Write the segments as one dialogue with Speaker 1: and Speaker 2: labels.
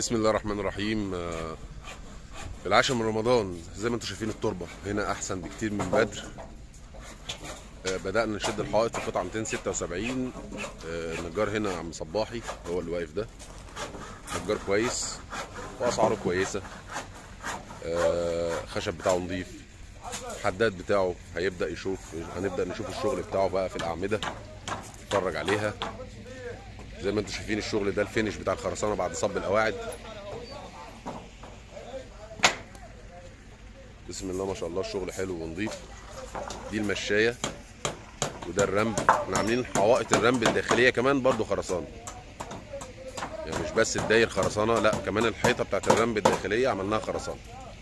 Speaker 1: بسم الله الرحمن الرحيم آه، العاشر من رمضان زي ما انتم شايفين التربه هنا احسن بكتير من بدر آه، بدانا نشد الحائط في قطعه 276 آه، النجار هنا عم صباحي هو اللي واقف ده نجار كويس واسعاره كويسه آه، الخشب بتاعه نظيف الحداد بتاعه هيبدا يشوف هنبدا نشوف الشغل بتاعه بقى في الاعمده نتفرج عليها زي ما انتم شايفين الشغل ده الفينش بتاع الخرسانه بعد صب القواعد بسم الله ما شاء الله الشغل حلو ونظيف دي المشايه وده الرمب احنا عاملين حوائط الرمب الداخليه كمان برضو خرسانه يعني مش بس الداير خرسانه لا كمان الحيطه بتاعت الرمب الداخليه عملناها خرسانه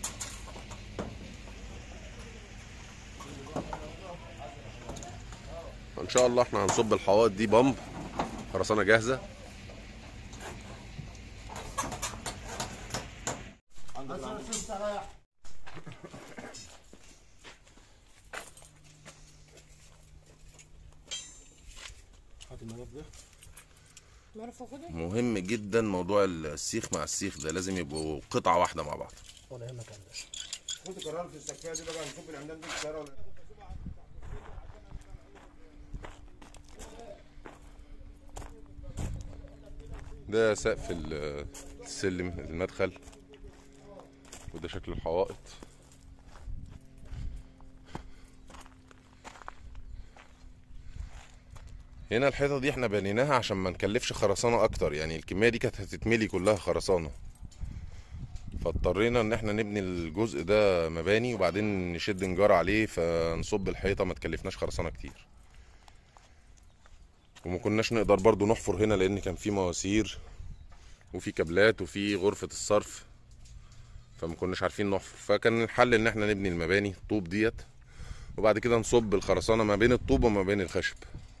Speaker 1: ان شاء الله احنا هنصب الحوائط دي بامب خرسانه جاهزه مهم جدا موضوع السيخ مع السيخ ده لازم يبقوا قطعه واحده مع بعض
Speaker 2: ولا يهمك يا هندسه
Speaker 3: كنت قرار في السكايه دي بقى نشوف العمدان دي السعر ولا
Speaker 1: ده سقف ال- السلم المدخل وده شكل الحوائط هنا الحيطه دي احنا بنيناها عشان ما نكلفش خرسانه اكتر يعني الكميه دي كانت هتتملي كلها خرسانه فاضطرينا ان احنا نبني الجزء ده مباني وبعدين نشد نجار عليه فنصب الحيطه ما تكلفناش خرسانه كتير وما كناش نقدر برضو نحفر هنا لان كان في مواسير وفي كابلات وفي غرفة الصرف فما كناش عارفين نحفر فكان الحل ان احنا نبني المباني الطوب ديت وبعد كده نصب الخرسانة ما بين الطوب وما بين الخشب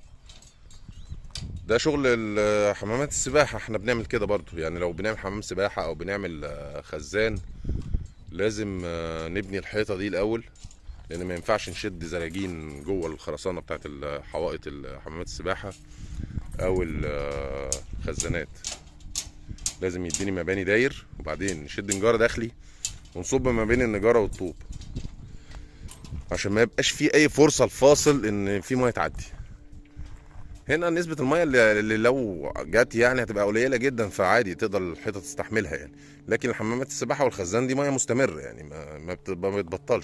Speaker 1: ده شغل ال- حمامات السباحة احنا بنعمل كده برضو يعني لو بنعمل حمام سباحة او بنعمل آه، خزان لازم آه، نبني الحيطة دي الاول لان ما ينفعش نشد زراجين جوه الخرسانة بتاعت حوائط حمامات السباحة او الخزانات لازم يديني مباني داير وبعدين نشد نجاره داخلي ونصب ما بين النجاره والطوب عشان ما يبقاش في اي فرصه الفاصل ان في ميه تعدي هنا نسبة المية اللي اللي لو جت يعني هتبقى قليلة جدا فعادي تقدر الحيطة تستحملها يعني لكن الحمامات السباحة والخزان دي مية مستمرة يعني ما ما بت- ما بتبطلش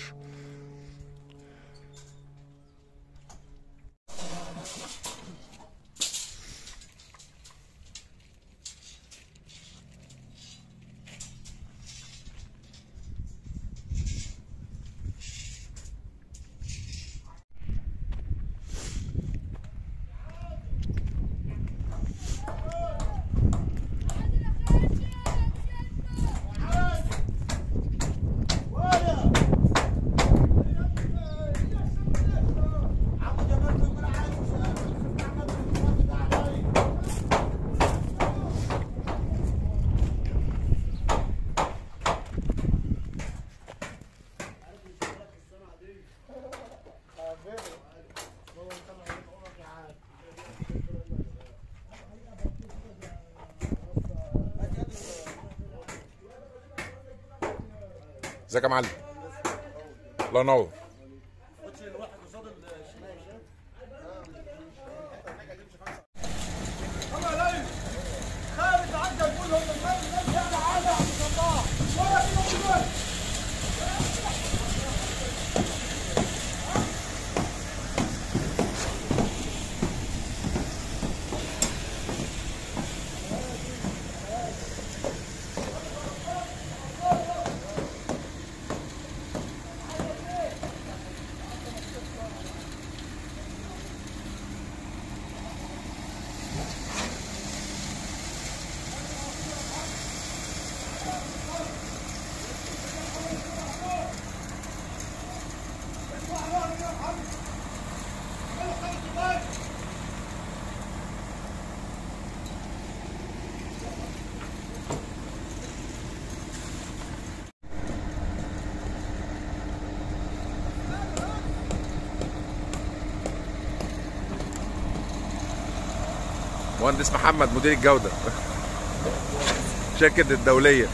Speaker 1: ازيك يا معلم الله ينور مهندس محمد مدير الجوده
Speaker 2: شركه الدوليه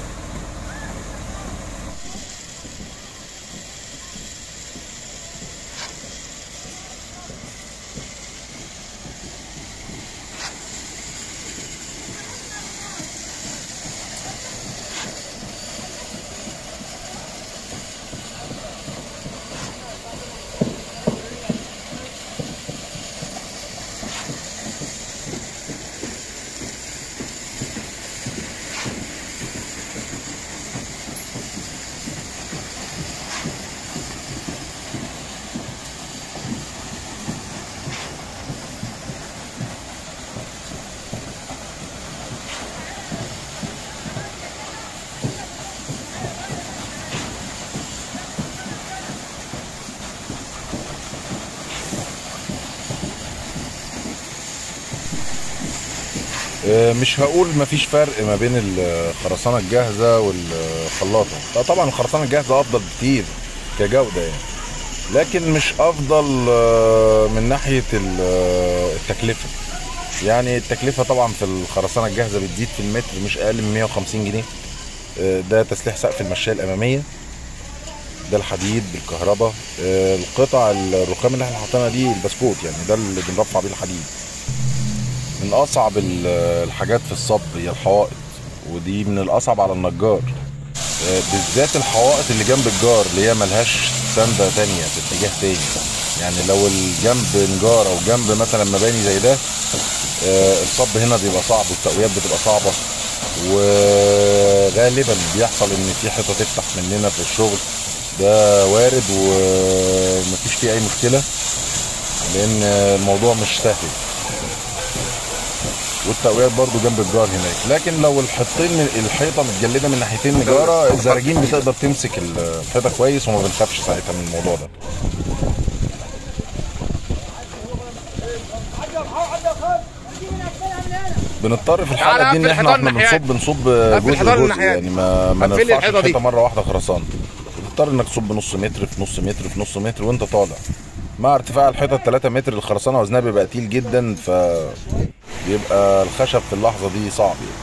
Speaker 4: آه، مش هقول مفيش فرق ما بين الخرسانه الجاهزه والخلاطه لا طبعا الخرسانه الجاهزه افضل بكتير كجوده يعني لكن مش افضل آه، من ناحيه ال- آه، التكلفه يعني التكلفه طبعا في الخرسانه الجاهزه بتزيد في المتر مش اقل من 150 جنيه آه، ده تسليح سقف المشايه الاماميه ده الحديد بالكهرباء آه، القطع الرخام اللي احنا حاطينها دي البسكوت يعني ده اللي بنرفع بيه الحديد من اصعب ال- الحاجات في الصب هي الحوائط ودي من الاصعب على النجار آه، بالذات الحوائط اللي جنب الجار اللي هي ملهاش سندة تانية في اتجاه تاني يعني لو الجنب نجار او جنب مثلا مباني زي ده آه، الصب هنا بيبقى صعب والتقويات بتبقى صعبة وغالبا بيحصل ان في حيطة تفتح مننا في الشغل ده وارد ومفيش فيه اي مشكلة لان الموضوع مش سهل والتقويات برضو جنب الجار هناك لكن لو الحيطين من الحيطه متجلده من ناحيتين نجاره الزراجين بتقدر تمسك الحيطه كويس وما بنخافش ساعتها من الموضوع ده بنضطر في الحاله دي ان احنا واحنا بنصب نصب جزء
Speaker 2: الحيطان
Speaker 4: جزء
Speaker 2: الناحية
Speaker 4: يعني ما ما
Speaker 2: قفل لي
Speaker 4: نرفعش
Speaker 2: الحيطة دي.
Speaker 4: الحيطه مره واحده خرسانه بتضطر انك تصب نص متر في نص متر في نص متر وانت طالع مع ارتفاع الحيطه 3 متر الخرسانه وزنها بيبقى تقيل جدا ف بيبقى الخشب في اللحظه دي صعب يعني